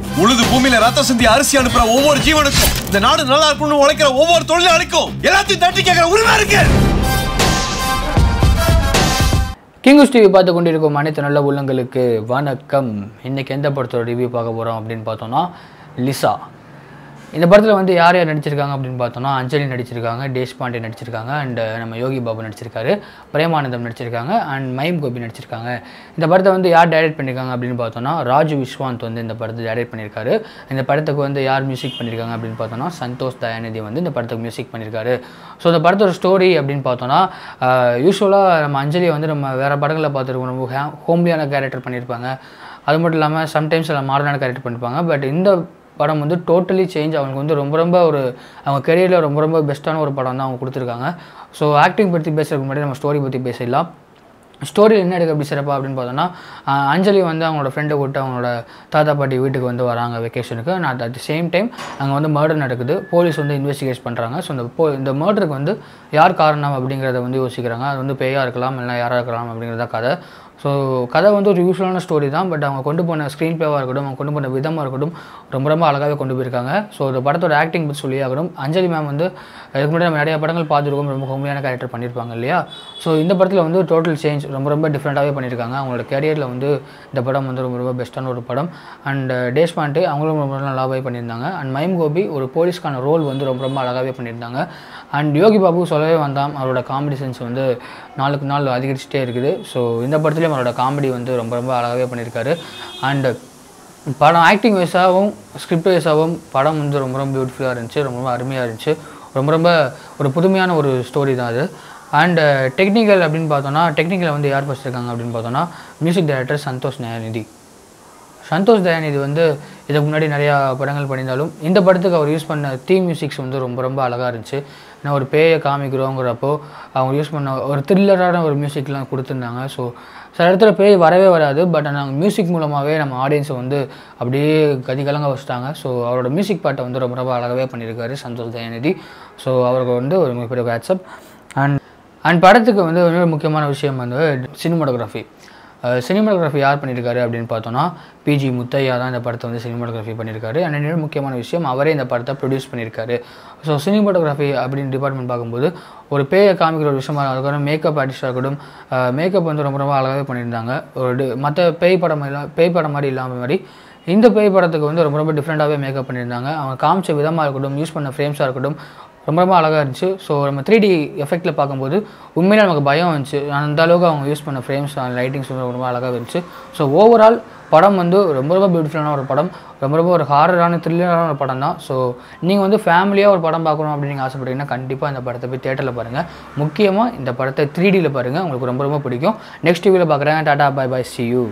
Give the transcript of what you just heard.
உழுது பூமியில ரத்த சிந்தி அரிசி அனுப்புற ஒவ்வொரு ஜீவனுக்கும் இந்த நாடு நல்லா இருக்கணும்னு உழைக்கிற ஒவ்வொரு தொழிலாளிக்கும் எல்லாத்தையும் தட்டி கேட்கிற உரிமை இருக்கு கிங்குஸ் டிவி பார்த்து கொண்டிருக்கும் அனைத்து நல்ல உள்ளங்களுக்கு வணக்கம் இன்னைக்கு எந்த படத்தோட ரிவ்யூ பார்க்க போகிறோம் அப்படின்னு பார்த்தோம்னா லிசா இந்த படத்தில் வந்து யார் யார் நடிச்சிருக்காங்க அப்படின்னு பார்த்தோம்னா அஞ்சலி நடிச்சிருக்காங்க தேஷ்பாண்டே நடிச்சிருக்காங்க அண்ட் நம்ம யோகி பாபு நடிச்சிருக்காரு பிரேமானந்தம் நடிச்சிருக்காங்க அண்ட் மயம் கோபி நடிச்சிருக்காங்க இந்த படத்தை வந்து யார் டைரக்ட் பண்ணியிருக்காங்க அப்படின்னு பார்த்தோம்னா ராஜு விஸ்வாந்த் வந்து இந்த படத்தை டைரக்ட் பண்ணியிருக்காரு இந்த படத்துக்கு வந்து யார் மியூசிக் பண்ணியிருக்காங்க அப்படின்னு பார்த்தோம்னா சந்தோஷ் தயாநிதி வந்து இந்த படத்துக்கு மியூசிக் பண்ணியிருக்காரு ஸோ இந்த படத்தோட ஸ்டோரி அப்படின்னு பார்த்தோம்னா யூஸ்வலாக நம்ம அஞ்சலியை வந்து நம்ம வேறு படங்களில் பார்த்துருக்கோம் ரொம்ப ஹோம்லியான கேரக்டர் பண்ணியிருப்பாங்க அது மட்டும் இல்லாமல் சம்டைம்ஸ் எல்லாம் மாடர்னான கேரக்டர் பண்ணியிருப்பாங்க பட் இந்த படம் வந்து டோட்டலி சேஞ்ச் அவங்களுக்கு வந்து ரொம்ப ரொம்ப ஒரு அவங்க கெரியரில் ரொம்ப ரொம்ப பெஸ்ட்டான ஒரு படம் தான் அவங்க கொடுத்துருக்காங்க ஸோ ஆக்டிங் பற்றி பேசுறதுக்கு முன்னாடி நம்ம ஸ்டோரி பற்றி பேசிடலாம் ஸ்டோரியில் என்ன எடுக்க அப்படி சிறப்பாக அப்படின்னு பார்த்தோன்னா ஆஹ் அஞ்சலி வந்து அவங்களோட ஃப்ரெண்டை கூப்பிட்டு அவங்களோட தாத்தா பாட்டி வீட்டுக்கு வந்து வராங்க வெக்கேஷனுக்கு நான் அட் த சேம் டைம் அங்கே வந்து மர்டர் நடக்குது போலீஸ் வந்து இன்வெஸ்டிகேட் பண்ணுறாங்க ஸோ இந்த போ இந்த மர்டருக்கு வந்து யார் காரணம் அப்படிங்கிறத வந்து யோசிக்கிறாங்க அது வந்து பேயாக இருக்கலாம் இல்லை யாராக இருக்கலாம் அப்படிங்கிறத கதை ஸோ கதை வந்து ஒரு யூஸ்வலான ஸ்டோரி தான் பட் அவங்க கொண்டு போன ஸ்க்ரீன் ப்ளேவாக இருக்கட்டும் அவங்க கொண்டு போன விதமாக இருக்கட்டும் ரொம்ப ரொம்ப அழகாகவே கொண்டு போயிருக்காங்க ஸோ இந்த படத்தோட ஆக்டிங் பற்றி சொல்லி ஆகணும் அஞ்சலி மேம் வந்து இதுக்கு முன்னாடி நம்ம நிறைய படங்கள் பார்த்துருக்கோம் ரொம்ப ஹோமியான கேரக்டர் பண்ணியிருப்பாங்க இல்லையா ஸோ இந்த படத்தில் வந்து டோட்டல் சேஞ்ச் ரொம்ப ரொம்ப டிஃப்ரெண்ட்டாகவே பண்ணியிருக்காங்க அவங்களோட கேரியரில் வந்து இந்த படம் வந்து ரொம்ப ரொம்ப பெஸ்ட்டான ஒரு படம் அண்ட் டேஷ்பாண்ட்டு அவங்களும் ரொம்ப நல்லாவே பண்ணியிருந்தாங்க அண்ட் மைம் கோபி ஒரு போலீஸ்க்கான ரோல் வந்து ரொம்ப ரொம்ப அழகாகவே பண்ணியிருந்தாங்க அண்ட் யோகி பாபு சொல்லவே வந்தான் அவரோட காமெடி சென்ஸ் வந்து நாளுக்கு நாள் அதிகரிச்சுட்டே இருக்குது ஸோ இந்த படத்துலேயும் அவரோட காமெடி வந்து ரொம்ப ரொம்ப அழகாகவே பண்ணியிருக்காரு அண்ட் படம் ஆக்டிங் வைஸாகவும் ஸ்கிரிப்ட் வைஸாகவும் படம் வந்து ரொம்ப ரொம்ப பியூட்டிஃபுல்லாக இருந்துச்சு ரொம்ப ரொம்ப அருமையாக இருந்துச்சு ரொம்ப ரொம்ப ஒரு புதுமையான ஒரு ஸ்டோரி தான் அது அண்ட் டெக்னிக்கல் அப்படின்னு பார்த்தோன்னா டெக்னிக்கலை வந்து யார் படிச்சிருக்காங்க அப்படின்னு பார்த்தோன்னா மியூசிக் டைரக்டர் சந்தோஷ் நயாநிதி சந்தோஷ் தயாநிதி வந்து இதுக்கு முன்னாடி நிறையா படங்கள் பண்ணியிருந்தாலும் இந்த படத்துக்கு அவர் யூஸ் பண்ண தீம் மியூசிக்ஸ் வந்து ரொம்ப ரொம்ப அழகாக இருந்துச்சு நான் ஒரு பேயை காமிக்கிறோங்கிறப்போ அவங்க யூஸ் பண்ண ஒரு த்ரில்லரான ஒரு மியூசிக்லாம் கொடுத்துருந்தாங்க ஸோ சில இடத்துல பேய் வரவே வராது பட் நாங்கள் மியூசிக் மூலமாகவே நம்ம ஆடியன்ஸை வந்து அப்படியே கதி கலங்க வச்சுட்டாங்க ஸோ அவரோட மியூசிக் பாட்டை வந்து ரொம்ப ரொம்ப அழகாகவே பண்ணியிருக்காரு சந்தோஷ் தயாநிதி ஸோ அவருக்கு வந்து ஒரு மிகப்பெரிய வாட்ஸ்அப் அண்ட் அண்ட் படத்துக்கு வந்து இன்னொரு முக்கியமான விஷயம் வந்து சினிமாட்டோகிராஃபி சினிமாட்டோகிராஃபி யார் பண்ணியிருக்காரு அப்படின்னு பார்த்தோன்னா பிஜி முத்தையா தான் இந்த படத்தை வந்து சினிமாட்டோகிராஃபி பண்ணியிருக்காரு அண்ட் இன்னொரு முக்கியமான விஷயம் அவரே இந்த படத்தை ப்ரொடியூஸ் பண்ணியிருக்காரு ஸோ சினிமாட்டோகிராஃபி அப்படின்னு டிபார்ட்மெண்ட் பார்க்கும்போது ஒரு பேயை காமிக்கிற ஒரு விஷயமா இருக்கட்டும் மேக்கப் ஆர்டிஸ்டாக இருக்கட்டும் மேக்கப் வந்து ரொம்ப ரொம்ப அழகாகவே பண்ணியிருந்தாங்க ஒரு மற்ற பேய் படம் எல்லாம் பேய் படம் மாதிரி இல்லாமல் மாதிரி இந்த பேய் படத்துக்கு வந்து ரொம்ப ரொம்ப டிஃப்ரெண்ட்டாகவே மேக்கப் பண்ணியிருந்தாங்க அவங்க காமிச்ச விதமாக இருக்கட்டும் யூஸ் பண்ண ஃப்ரேம்ஸாக இருக்கட்டும் ரொம்ப ரொம்ப அழகாக இருந்துச்சு ஸோ நம்ம த்ரீ டி எஃபெக்ட்டில் பார்க்கும்போது உண்மையிலே நமக்கு பயம் இருந்துச்சு அந்த அளவுக்கு அவங்க யூஸ் பண்ண ஃப்ரேம்ஸ் லைட்டிங்ஸ் வந்து ரொம்ப அழகாக இருந்துச்சு ஸோ ஓவரால் படம் வந்து ரொம்ப ரொம்ப பியூட்டிஃபுல்லான ஒரு படம் ரொம்ப ரொம்ப ஒரு ஹாரரான த்ரில்லரான ஒரு படம் தான் ஸோ நீங்கள் வந்து ஃபேமிலியாக ஒரு படம் பார்க்கணும் அப்படின்னு நீங்கள் ஆசைப்பட்டீங்கன்னா கண்டிப்பாக இந்த படத்தை போய் தேட்டரில் பாருங்கள் முக்கியமாக இந்த படத்தை த்ரீ டியில் பாருங்கள் உங்களுக்கு ரொம்ப ரொம்ப பிடிக்கும் நெக்ஸ்ட் வீடியோவில் பார்க்குறேன் tata bye bye see you